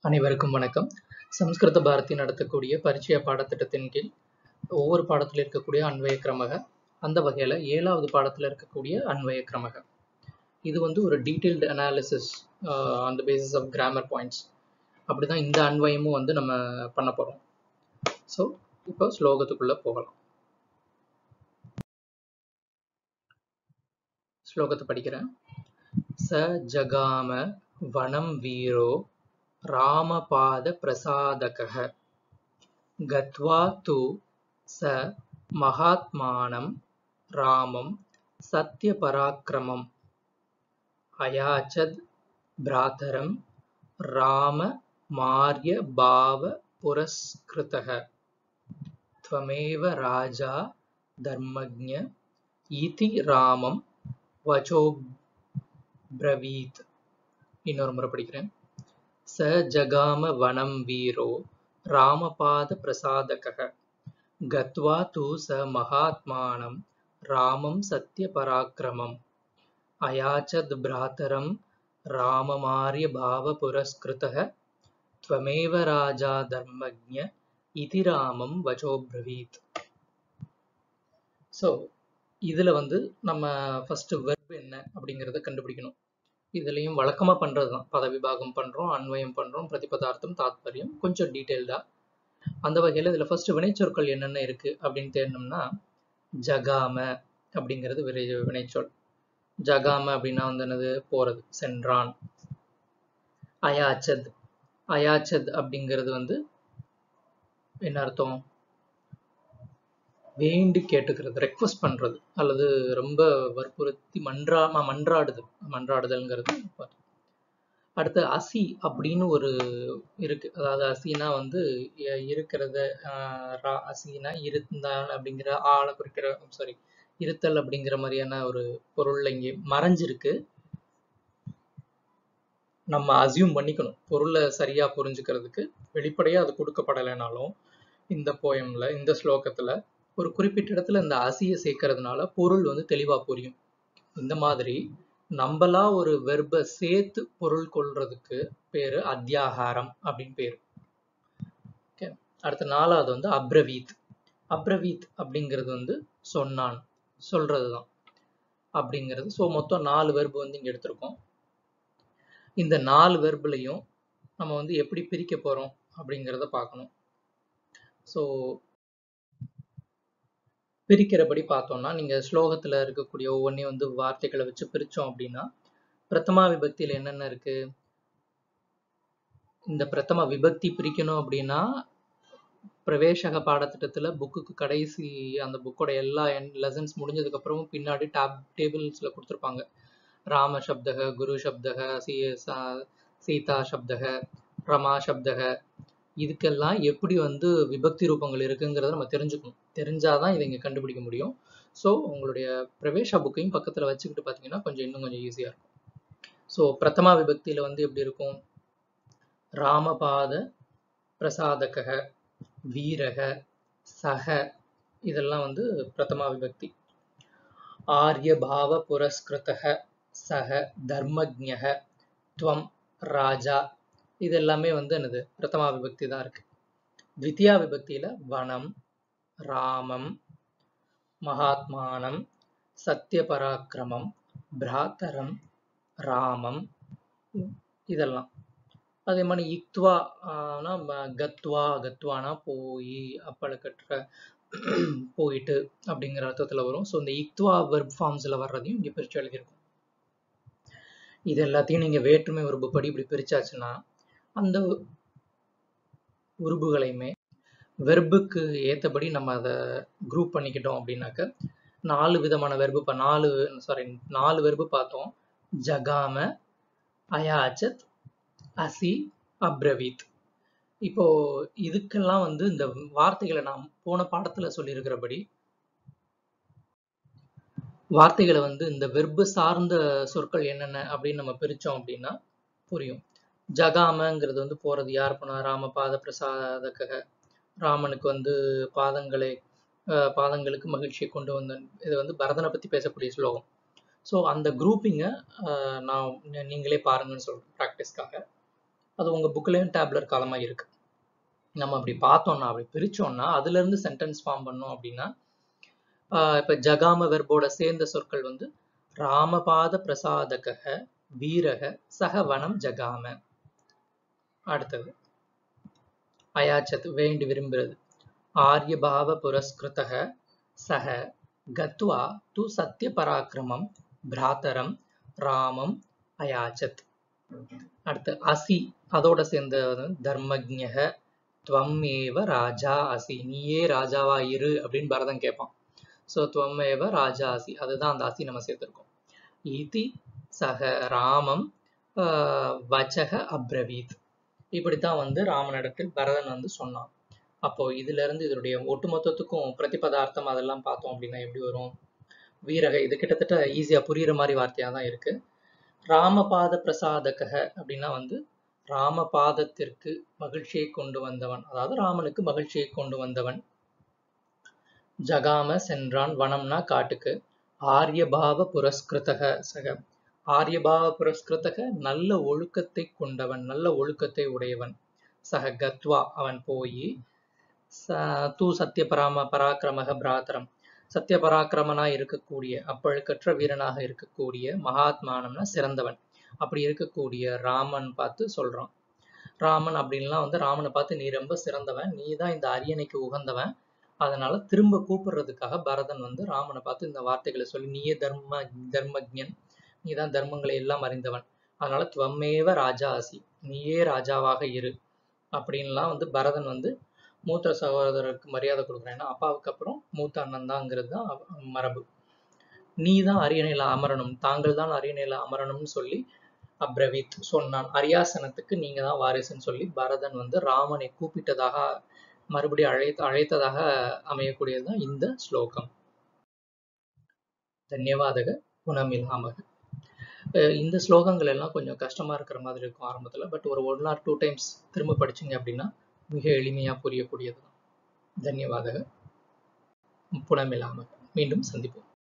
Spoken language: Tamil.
அனைவருக்கும் வணக்கம் சம்ஸ்கிருத பாரதி நடத்தக்கூடிய பரிச்சய பாடத்திட்டத்தின் கீழ் ஒவ்வொரு பாடத்தில் இருக்கக்கூடிய அன்வய கிரமக அந்த வகையில் ஏழாவது பாடத்தில் இருக்கக்கூடிய அன்வய கிரமக இது வந்து ஒரு detailed analysis on the basis of grammar points அப்படி தான் இந்த அன்வயமும் வந்து நம்ம பண்ண போகிறோம் ஸோ இப்போ ஸ்லோகத்துக்குள்ளே போகலாம் ஸ்லோகத்தை படிக்கிறேன் ச ஜகாம வனம் வீரோ ராமபாத பிரசாதகः गत्वा तु स महात्मानं रामं सत्यपराक्रमम् अयाचद् भ्रातरं राममार्यभावपुरस्कृतः त्वमेव राजा धर्मज्ञ इति रामं वचोब्रवीत् இன்னொரு முறை படிக்கிறேன் स जगाम वनं वीरो रामपादप्रसादकः गत्वा तु स महात्मानं रामं सत्यपराक्रमम् अयाचद् भ्रातरं राममार्यभावपुरस्कृतः त्वमेव राजा धर्मज्ञ इति ராமம் வச்சோப்ரவீத் ஸோ இதில் வந்து நம்ம ஃபஸ்ட்டு வெர்ப் என்ன அப்படிங்கிறத கண்டுபிடிக்கணும் இதுலேயும் வழக்கமாக பண்ணுறது தான் பத விபாகம் பண்ணுறோம் அன்வயம் பண்ணுறோம் பிரதிபதார்த்தம் தாத்பரியம் கொஞ்சம் டீட்டெயில்டாக அந்த வகையில் இதில் ஃபஸ்ட்டு வினைச்சொற்கள் என்னென்ன இருக்குது அப்படின்னு தேடணும்னா ஜகாம அப்படிங்கிறது விரை வினைச்சொல் ஜகாம அப்படின்னா வந்து என்னது போகிறது சென்றான் அயாச்சத் அயாச்சத் அப்படிங்கிறது வந்து என்ன அர்த்தம் வேண்டி கேட்டுக்கிறது ரெக்வஸ்ட் பண்ணுறது அல்லது ரொம்ப வற்புறுத்தி மன்றா மன்றாடுது மன்றாடுதல்ங்கிறது அடுத்து அசி அப்படின்னு ஒரு இருக்கு அதாவது அசினா வந்து இருக்கிறத அசினா இருந்தால் அப்படிங்கிற ஆளை குறிக்கிற சாரி இருத்தல் அப்படிங்கிற மாதிரியான ஒரு பொருள் இங்கே மறைஞ்சிருக்கு நம்ம அசியூம் பண்ணிக்கணும் பொருளை சரியா புரிஞ்சுக்கிறதுக்கு வெளிப்படையா அது கொடுக்கப்படலைனாலும் இந்த போயம்ல இந்த ஸ்லோகத்துல ஒரு குறிப்பிட்ட இடத்துல இந்த அசியை சேர்க்கறதுனால பொருள் வந்து தெளிவா புரியும் இந்த மாதிரி நம்மளா ஒரு வெர்ப சேர்த்து பொருள் கொள்றதுக்கு பேரு அத்தியாகாரம் அப்படின்னு பேரு ஓகே அடுத்த நாலாவது வந்து அப்ரவீத் அப்ரவீத் அப்படிங்கிறது வந்து சொன்னான் சொல்றதுதான் அப்படிங்கிறது ஸோ மொத்தம் நாலு வெர்பு வந்து இங்க எடுத்திருக்கோம் இந்த நாலு வெர்புலையும் நம்ம வந்து எப்படி பிரிக்க போறோம் அப்படிங்கிறத பார்க்கணும் ஸோ பிரிக்கிறபடி பார்த்தோம்னா நீங்கள் ஸ்லோகத்தில் இருக்கக்கூடிய ஒவ்வொன்றையும் வந்து வார்த்தைகளை வச்சு பிரித்தோம் அப்படின்னா பிரதமா விபக்தியில் என்னென்ன இருக்கு இந்த பிரதம விபக்தி பிரிக்கணும் அப்படின்னா பிரவேசக பாடத்திட்டத்தில் புக்குக்கு கடைசி அந்த புக்கோட எல்லா லெசன்ஸ் முடிஞ்சதுக்கு அப்புறமும் பின்னாடி டேப் டேபிள்ஸில் கொடுத்துருப்பாங்க ராம சப்தக குரு சப்தக சீ சீதா சப்தக ரமா சப்தக இதுக்கெல்லாம் எப்படி வந்து விபக்தி ரூபங்கள் இருக்குங்கிறத நம்ம தெரிஞ்சுக்கணும் தெரிஞ்சாதான் இதை இங்கே கண்டுபிடிக்க முடியும் ஸோ உங்களுடைய பிரவேச புக்கையும் பக்கத்தில் வச்சுக்கிட்டு பார்த்தீங்கன்னா கொஞ்சம் இன்னும் கொஞ்சம் ஈஸியாக இருக்கும் ஸோ பிரதமா விபக்தியில் வந்து எப்படி இருக்கும் ராமபாத பிரசாதக வீரக சக இதெல்லாம் வந்து பிரதமா விபக்தி ஆரிய பாவ புரஸ்கிருதக சக தர்மஜக துவம் ராஜா இது எல்லாமே வந்து என்னது பிரதமா விபக்தி தான் இருக்கு த்வித்தியா விபக்தியில வனம் ராமம் மகாத்மானம் சத்திய பராக்கிரமம் பிராத்தரம் ராமம் இதெல்லாம் அதே மாதிரி இக்துவா கத்வா கத்வானா போய் அப்பளை கட்டுற போயிட்டு அப்படிங்கிற அர்த்தத்தில் வரும் ஸோ இந்த இக்துவா வெர்ப் ஃபார்ம்ஸில் வர்றதையும் இங்கே பிரித்து எழுதியிருக்கும் இது எல்லாத்தையும் நீங்கள் வேற்றுமை உறுப்பு படி இப்படி பிரிச்சாச்சுன்னா அந்த உறுப்புகளையுமே வெர்புக்கு ஏற்றபடி நம்ம அதை குரூப் பண்ணிக்கிட்டோம் அப்படின்னாக்க நாலு விதமான வெர்பு இப்போ நாலு சாரி நாலு வெர்பு பார்த்தோம் ஜகாம அயாச்சத் அசி அப்ரவீத் இப்போ இதுக்கெல்லாம் வந்து இந்த வார்த்தைகளை நாம் போன பாடத்துல சொல்லியிருக்கிறபடி வார்த்தைகளை வந்து இந்த வெர்பு சார்ந்த சொற்கள் என்னென்ன அப்படின்னு நம்ம பிரிச்சோம் அப்படின்னா புரியும் ஜகாமங்கிறது வந்து போறது யார் போனா ராம பாத பிரசாதக ராமனுக்கு வந்து பாதங்களை பாதங்களுக்கு மகிழ்ச்சியை கொண்டு வந்த இது வந்து பரதனை பத்தி பேசக்கூடிய ஸ்லோகம் ஸோ அந்த குரூப்பிங்கை நான் நீங்களே பாருங்கன்னு சொல்றேன் ப்ராக்டிஸ்க்காக அது உங்க புக்லயும் டேப்லர் காலமா இருக்கு நம்ம அப்படி பார்த்தோம்னா அப்படி பிரிச்சோம்னா அதுல இருந்து சென்டென்ஸ் ஃபார்ம் பண்ணோம் அப்படின்னா ஆஹ் இப்ப ஜகாம வெர்போட சேர்ந்த சொற்கள் வந்து ராமபாத பிரசாதக வீரக சக வனம் ஜகாம அடுத்தது அயாச்சத் வேண்டி விரும்புறது ஆரியபாவ புரஸ்கிருதக சக கத்வா து சத்திய பராக்கிரமம் பிராத்தரம் ராமம் அயாச்சத் அடுத்து அசி அதோட சேர்ந்த தர்மஜக துவம் ஏவ ராஜா அசி நீயே ராஜாவா இரு அப்படின்னு பரதன் கேட்பான் ஸோ துவம் ஏவ ராஜா அசி அதுதான் அந்த அசி நம்ம சேர்த்திருக்கோம் இதி சக ராமம் ஆஹ், வச்சக அப்ரவீத் இப்படித்தான் வந்து ராமனிடத்தில் பரதன் வந்து சொன்னான் அப்போ இதுல இருந்து இதனுடைய ஒட்டுமொத்தத்துக்கும் பிரதிபதார்த்தம் அதெல்லாம் பார்த்தோம் அப்படின்னா எப்படி வரும் வீரக இது கிட்டத்தட்ட ஈஸியா புரியுற மாதிரி வார்த்தையா தான் இருக்கு ராமபாத பிரசாதக அப்படின்னா வந்து ராமபாதத்திற்கு மகிழ்ச்சியை கொண்டு வந்தவன் அதாவது ராமனுக்கு மகிழ்ச்சியை கொண்டு வந்தவன் ஜகாம சென்றான் வனம்னா காட்டுக்கு ஆரியபாவ புரஸ்கிருதக சக ஆரியபாவ புரஸ்கிருதக நல்ல ஒழுக்கத்தை கொண்டவன் நல்ல ஒழுக்கத்தை உடையவன் சக கத்வா அவன் போய் தூ சத்திய பராம பராக்கிரமக பிராத்தரம் சத்திய பராக்கிரமனா இருக்கக்கூடிய அப்பழுக்கற்ற வீரனாக இருக்கக்கூடிய மகாத்மானம்னா சிறந்தவன் அப்படி இருக்கக்கூடிய ராமன் பார்த்து சொல்றான் ராமன் அப்படின்லாம் வந்து ராமனை பார்த்து நீ ரொம்ப சிறந்தவன் நீ தான் இந்த அரியணைக்கு உகந்தவன் அதனால திரும்ப கூப்பிடுறதுக்காக பரதன் வந்து ராமனை பார்த்து இந்த வார்த்தைகளை சொல்லி நீயே தர்ம தர்மஜன் நீ தான் தர்மங்களை எல்லாம் அறிந்தவன் அதனால துவமேவ ராஜா அசி நீயே ராஜாவாக இரு அப்படின்லாம் வந்து பரதன் வந்து மூத்த சகோதரருக்கு மரியாதை கொடுக்குறேன் ஏன்னா அப்பாவுக்கு அப்புறம் மூத்த அண்ணன் தாங்கிறது தான் அவ- மரபு நீ தான் அரியணையில அமரணும் தாங்கள் தான் அரியணையில அமரணும்னு சொல்லி அப்ரவீத் சொன்னான் அரியாசனத்துக்கு நீங்க தான் வாரிசுன்னு சொல்லி பரதன் வந்து ராமனை கூப்பிட்டதாக மறுபடியும் அழைத்த அழைத்ததாக அமையக்கூடியதுதான் இந்த ஸ்லோகம் தன்யவாதக குணமில்லாமக அஹ் இந்த ஸ்லோகங்கள் எல்லாம் கொஞ்சம் கஷ்டமா இருக்கிற மாதிரி இருக்கும் ஆரம்பத்துல பட் ஒரு ஒன் ஆர் டூ டைம்ஸ் திரும்ப படிச்சீங்க அப்படின்னா மிக எளிமையா புரியக்கூடியது தான் தன்யவாதக புனமில்லாமக மீண்டும் சந்திப்போம்